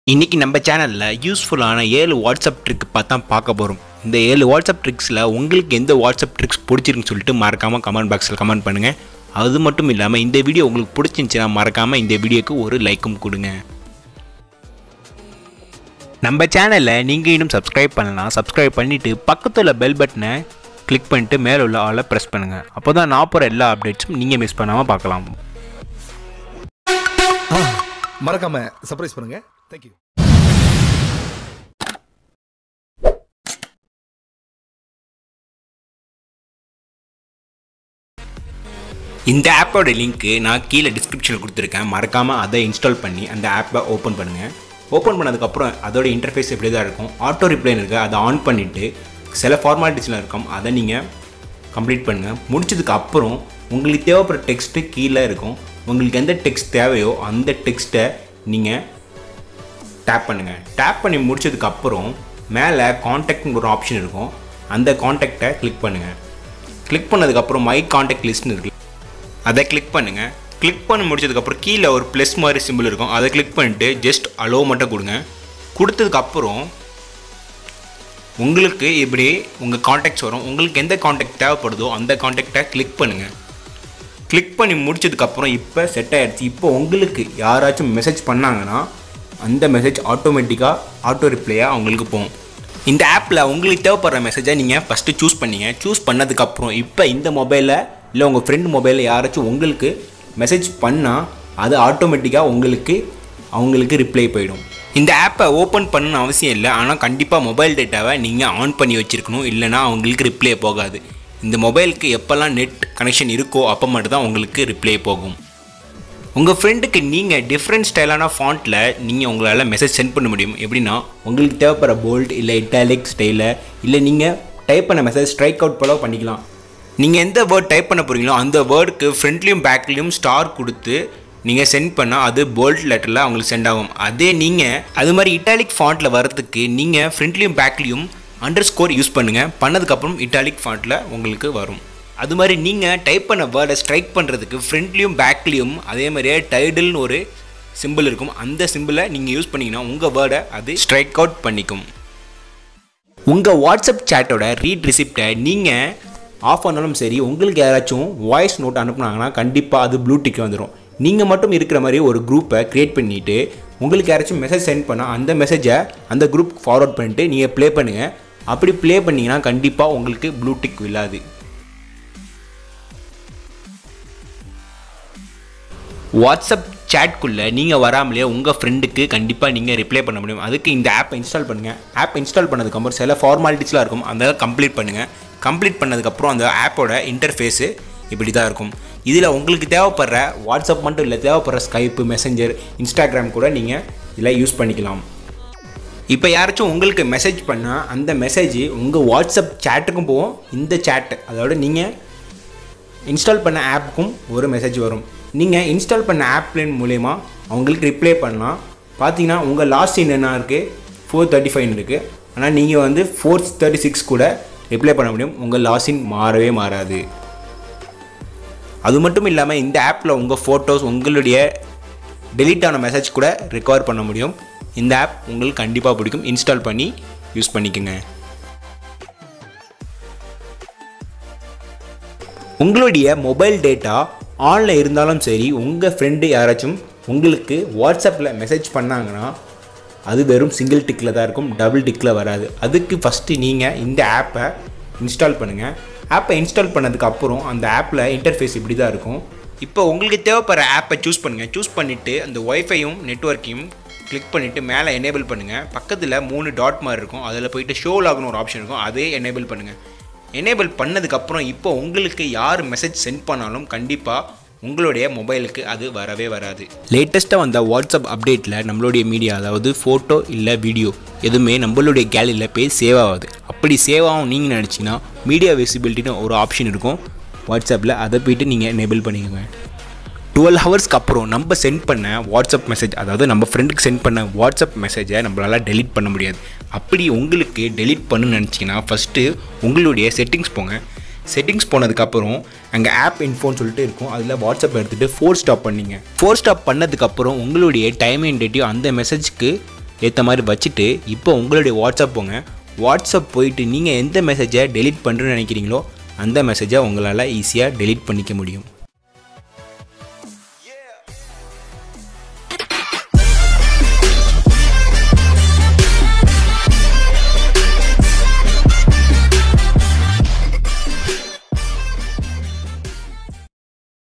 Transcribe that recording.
இன்றைக்கி நம்ம சேனலில் யூஸ்ஃபுல்லான ஏழு வாட்ஸ்அப் ட்ரிக் பார்த்தா பார்க்க போகிறோம் இந்த ஏழு வாட்ஸ்அப் ட்ரிக்ஸில் உங்களுக்கு எந்த வாட்ஸ்அப் ட்ரிக்ஸ் பிடிச்சிருக்குன்னு சொல்லிட்டு மறக்காமல் கமெண்ட் பாக்ஸில் கமெண்ட் பண்ணுங்கள் அது மட்டும் இல்லாமல் இந்த வீடியோ உங்களுக்கு பிடிச்சிருந்துச்சுன்னா மறக்காமல் இந்த வீடியோக்கு ஒரு லைக்கும் கொடுங்க நம்ம சேனலை நீங்கள் இன்னும் சப்ஸ்கிரைப் பண்ணலாம் சப்ஸ்கிரைப் பண்ணிவிட்டு பக்கத்தில் பெல் பட்டனை கிளிக் பண்ணிட்டு மேலே உள்ள ஆளை ப்ரெஸ் பண்ணுங்கள் அப்போ தான் நான் போகிற எல்லா அப்டேட்ஸும் நீங்கள் மிஸ் பண்ணாமல் பார்க்கலாம் மறக்காம சர்ப்ரைஸ் பண்ணுங்க தேங்க்யூ இந்த ஆப்போட லிங்க்கு நான் கீழே டிஸ்கிரிப்ஷனில் கொடுத்துருக்கேன் மறக்காமல் அதை இன்ஸ்டால் பண்ணி அந்த ஆப்பை ஓப்பன் பண்ணுங்கள் ஓப்பன் பண்ணதுக்கப்புறம் அதோட இன்டர்ஃபேஸ் எப்படி தான் இருக்கும் ஆட்டோ ரிப்ளைன் இருக்குது அதை ஆன் பண்ணிவிட்டு சில ஃபார்மாலிட்டிஸ்லாம் இருக்கும் அதை நீங்கள் கம்ப்ளீட் பண்ணுங்கள் முடிச்சதுக்கு அப்புறம் உங்களுக்கு தேவைப்படுற டெக்ஸ்ட்டு கீழே இருக்கும் உங்களுக்கு எந்த டெக்ஸ்ட் தேவையோ அந்த டெக்ஸ்ட்டை நீங்கள் டேப் பண்ணுங்கள் டேப் பண்ணி முடிச்சதுக்கு அப்புறம் மேலே காண்டாக்ட்னு ஒரு ஆப்ஷன் இருக்கும் அந்த காண்டாக்டை கிளிக் பண்ணுங்கள் கிளிக் பண்ணதுக்கப்புறம் மை காண்டாக்ட் லிஸ்ட்னு இருக்கு அதை கிளிக் பண்ணுங்கள் கிளிக் பண்ணி முடிச்சதுக்கப்புறம் கீழே ஒரு ப்ளஸ் மாதிரி சிம்பிள் இருக்கும் அதை கிளிக் பண்ணிட்டு ஜஸ்ட் அலோ மட்டும் கொடுங்க கொடுத்ததுக்கப்புறம் உங்களுக்கு இப்படி உங்கள் காண்டாக்ட்ஸ் வரும் உங்களுக்கு எந்த காண்டாக்ட் தேவைப்படுதோ அந்த காண்டாக்டை கிளிக் பண்ணுங்கள் கிளிக் பண்ணி முடிச்சதுக்கப்புறம் இப்போ செட் ஆகிடுச்சு இப்போ உங்களுக்கு யாராச்சும் மெசேஜ் பண்ணாங்கன்னா அந்த மெசேஜ் ஆட்டோமேட்டிக்காக ஆட்டோ ரிப்ளையாக அவங்களுக்கு போகும் இந்த ஆப்பில் உங்களுக்கு தேவைப்படுற மெசேஜை நீங்கள் ஃபஸ்ட்டு சூஸ் பண்ணீங்க சூஸ் பண்ணதுக்கப்புறம் இப்போ இந்த மொபைலில் இல்லை உங்கள் ஃப்ரெண்ட் மொபைலில் யாராச்சும் உங்களுக்கு மெசேஜ் பண்ணால் அது ஆட்டோமேட்டிக்காக உங்களுக்கு அவங்களுக்கு ரிப்ளை போயிடும் இந்த ஆப்பை ஓப்பன் பண்ணணும்னு அவசியம் இல்லை ஆனால் கண்டிப்பாக மொபைல் டேட்டாவை நீங்கள் ஆன் பண்ணி வச்சுருக்கணும் இல்லைனா அவங்களுக்கு ரிப்ளை போகாது இந்த மொபைலுக்கு எப்போல்லாம் நெட் கனெக்ஷன் இருக்கோ அப்போ மட்டும் தான் உங்களுக்கு ரிப்ளை போகும் உங்கள் ஃப்ரெண்டுக்கு நீங்கள் டிஃப்ரெண்ட் ஸ்டைலான ஃபாண்ட்டில் நீங்கள் உங்களால் மெசேஜ் சென்ட் பண்ண முடியும் எப்படின்னா உங்களுக்கு தேவைப்படுற போல்ட் இல்லை இட்டாலிக் ஸ்டைலில் இல்லை நீங்கள் டைப் பண்ண மெசேஜ் ஸ்ட்ரைக் அவுட் போல பண்ணிக்கலாம் நீங்கள் எந்த வேர்ட் டைப் பண்ண போகிறீங்களோ அந்த வேர்டுக்கு ஃப்ரண்ட்லேயும் பேக்லேயும் ஸ்டார் கொடுத்து நீங்கள் சென்ட் பண்ணால் அது போல்ட் லெட்டரில் அவங்களுக்கு சென்ட் ஆகும் அதே நீங்கள் அது மாதிரி இட்டாலிக் ஃபாண்ட்டில் வரதுக்கு நீங்கள் ஃப்ரண்ட்லேயும் பேக்லேயும் அண்டர் ஸ்கோர் யூஸ் பண்ணுங்கள் பண்ணதுக்கப்புறம் இட்டாலிக் ஃபாண்ட்டில் உங்களுக்கு வரும் அது மாதிரி நீங்கள் டைப் பண்ண வேர்டை ஸ்ட்ரைக் பண்ணுறதுக்கு ஃப்ரண்ட்லேயும் பேக்லேயும் அதே மாதிரியே டைடில்னு ஒரு சிம்பிள் இருக்கும் அந்த சிம்பிளை நீங்கள் யூஸ் பண்ணிங்கன்னா உங்கள் வேர்டை அது ஸ்ட்ரைக் அவுட் பண்ணிக்கும் உங்கள் வாட்ஸ்அப் சேட்டோட ரீட் ரிசிப்டை நீங்கள் ஆஃப் பண்ணாலும் சரி உங்களுக்கு யாராச்சும் வாய்ஸ் நோட் அனுப்புனாங்கன்னா கண்டிப்பாக அது ப்ளூடிக் வந்துடும் நீங்கள் மட்டும் இருக்கிற மாதிரி ஒரு குரூப்பை க்ரியேட் பண்ணிவிட்டு உங்களுக்கு யாராச்சும் மெசேஜ் சென்ட் பண்ணால் அந்த மெசேஜை அந்த குரூப் ஃபார்வர்ட் பண்ணிட்டு நீங்கள் ப்ளே பண்ணுங்கள் அப்படி ப்ளே பண்ணிங்கன்னா கண்டிப்பாக உங்களுக்கு ப்ளூடிக் விழாது வாட்ஸ்அப் சேட்குள்ளே நீங்கள் வராமலே உங்கள் ஃப்ரெண்டுக்கு கண்டிப்பாக நீங்கள் ரிப்ளை பண்ண முடியும் அதுக்கு இந்த ஆப்பை இன்ஸ்டால் பண்ணுங்கள் ஆப் இன்ஸ்டால் பண்ணதுக்கப்புறம் சில ஃபார்மாலிட்டிஸ்லாம் இருக்கும் அந்த கம்ப்ளீட் பண்ணுங்கள் கம்ப்ளீட் பண்ணதுக்கப்புறம் அந்த ஆப்போட இன்டர்ஃபேஸு இப்படி தான் இருக்கும் இதில் உங்களுக்கு தேவைப்படுற வாட்ஸ்அப் மட்டும் இல்லை தேவைப்படுற ஸ்கைப்பு மெசஞ்சர் இன்ஸ்டாகிராம் கூட நீங்கள் இதில் யூஸ் பண்ணிக்கலாம் இப்போ யாராச்சும் உங்களுக்கு மெசேஜ் பண்ணால் அந்த மெசேஜ் உங்கள் வாட்ஸ்அப் சேட்டுக்கும் போகும் இந்த சேட் அதோட நீங்கள் இன்ஸ்டால் பண்ண ஆப்புக்கும் ஒரு மெசேஜ் வரும் நீங்கள் இன்ஸ்டால் பண்ண ஆப்லைன் மூலயமா அவங்களுக்கு ரிப்ளை பண்ணலாம் பார்த்தீங்கன்னா உங்கள் லாஸ்ட் சீன் என்ன இருக்குது ஃபோர் தேர்ட்டி ஃபைவ் இருக்குது ஆனால் நீங்கள் வந்து ஃபோர் தேர்ட்டி சிக்ஸ் கூட ரிப்ளை பண்ண முடியும் உங்கள் லாஸ்டின் மாறவே மாறாது அது மட்டும் இல்லாமல் இந்த ஆப்பில் உங்கள் ஃபோட்டோஸ் உங்களுடைய டெலீட் ஆன மெசேஜ் கூட ரெக்கவர் பண்ண முடியும் இந்த ஆப் உங்களுக்கு கண்டிப்பாக பிடிக்கும் இன்ஸ்டால் பண்ணி யூஸ் பண்ணிக்கோங்க உங்களுடைய மொபைல் டேட்டா ஆனில் இருந்தாலும் சரி உங்கள் ஃப்ரெண்டு யாராச்சும் உங்களுக்கு வாட்ஸ்அப்பில் மெசேஜ் பண்ணாங்கன்னா அது வெறும் சிங்கிள் டிக்கில் தான் இருக்கும் டபுள் டிக்கில் வராது அதுக்கு ஃபஸ்ட்டு நீங்கள் இந்த ஆப்பை இன்ஸ்டால் பண்ணுங்கள் ஆப்பை இன்ஸ்டால் பண்ணதுக்கு அப்புறம் அந்த ஆப்பில் இன்டர்ஃபேஸ் இப்படி தான் இருக்கும் இப்போ உங்களுக்கு தேவைப்படுற ஆப்பை சூஸ் பண்ணுங்கள் சூஸ் பண்ணிவிட்டு அந்த ஒய்ஃபையும் நெட்ஒர்க்கையும் கிளிக் பண்ணிவிட்டு மேலே எனேபிள் பண்ணுங்கள் பக்கத்தில் மூணு டாட் மாதிரி இருக்கும் அதில் போயிட்டு ஷோ லாக்னு ஒரு ஆப்ஷன் இருக்கும் அதே எனேபிள் பண்ணுங்கள் எனேபிள் பண்ணதுக்கப்புறம் இப்போ உங்களுக்கு யார் மெசேஜ் சென்ட் பண்ணாலும் கண்டிப்பாக உங்களுடைய மொபைலுக்கு அது வரவே வராது லேட்டஸ்ட்டாக வந்த வாட்ஸ்அப் அப்டேட்டில் நம்மளுடைய மீடியா அதாவது ஃபோட்டோ இல்லை வீடியோ எதுவுமே நம்மளுடைய கேலரியில் போய் சேவ் ஆகாது அப்படி சேவ் ஆகும் நீங்கள் நினச்சிங்கன்னா மீடியா விசிபிலிட்டின்னு ஒரு ஆப்ஷன் இருக்கும் வாட்ஸ்அப்பில் அதை போயிட்டு நீங்கள் எனேபிள் பண்ணிக்கோங்க டுவெல் ஹவர்ஸ்க்கு அப்புறம் நம்ம சென்ட் பண்ண வாட்ஸ்அப் மெசேஜ் அதாவது நம்ம ஃப்ரெண்டுக்கு சென்ட் பண்ண வாட்ஸ்அப் மெசேஜை நம்மளால் டெலிட் பண்ண முடியாது அப்படி உங்களுக்கு டெலிட் பண்ணணும்னு நினச்சிங்கன்னா ஃபஸ்ட்டு உங்களுடைய செட்டிங்ஸ் போங்க செட்டிங்ஸ் போனதுக்கப்புறம் அங்கே ஆப் இன்ஃபோன்னு சொல்லிட்டு இருக்கும் அதில் வாட்ஸ்அப் எடுத்துகிட்டு ஃபோர் ஸ்டாப் பண்ணிங்க ஃபோர் ஸ்டாப் பண்ணதுக்கப்புறம் உங்களுடைய டைம் அண்ட் டேட்டையும் அந்த மெசேஜ்க்கு ஏற்ற மாதிரி வச்சுட்டு இப்போ உங்களுடைய வாட்ஸ்அப் போங்க வாட்ஸ்அப் போயிட்டு நீங்கள் எந்த மெசேஜை டெலீட் பண்ணுறேன்னு நினைக்கிறீங்களோ அந்த மெசேஜை உங்களால் ஈஸியாக டெலீட் பண்ணிக்க முடியும்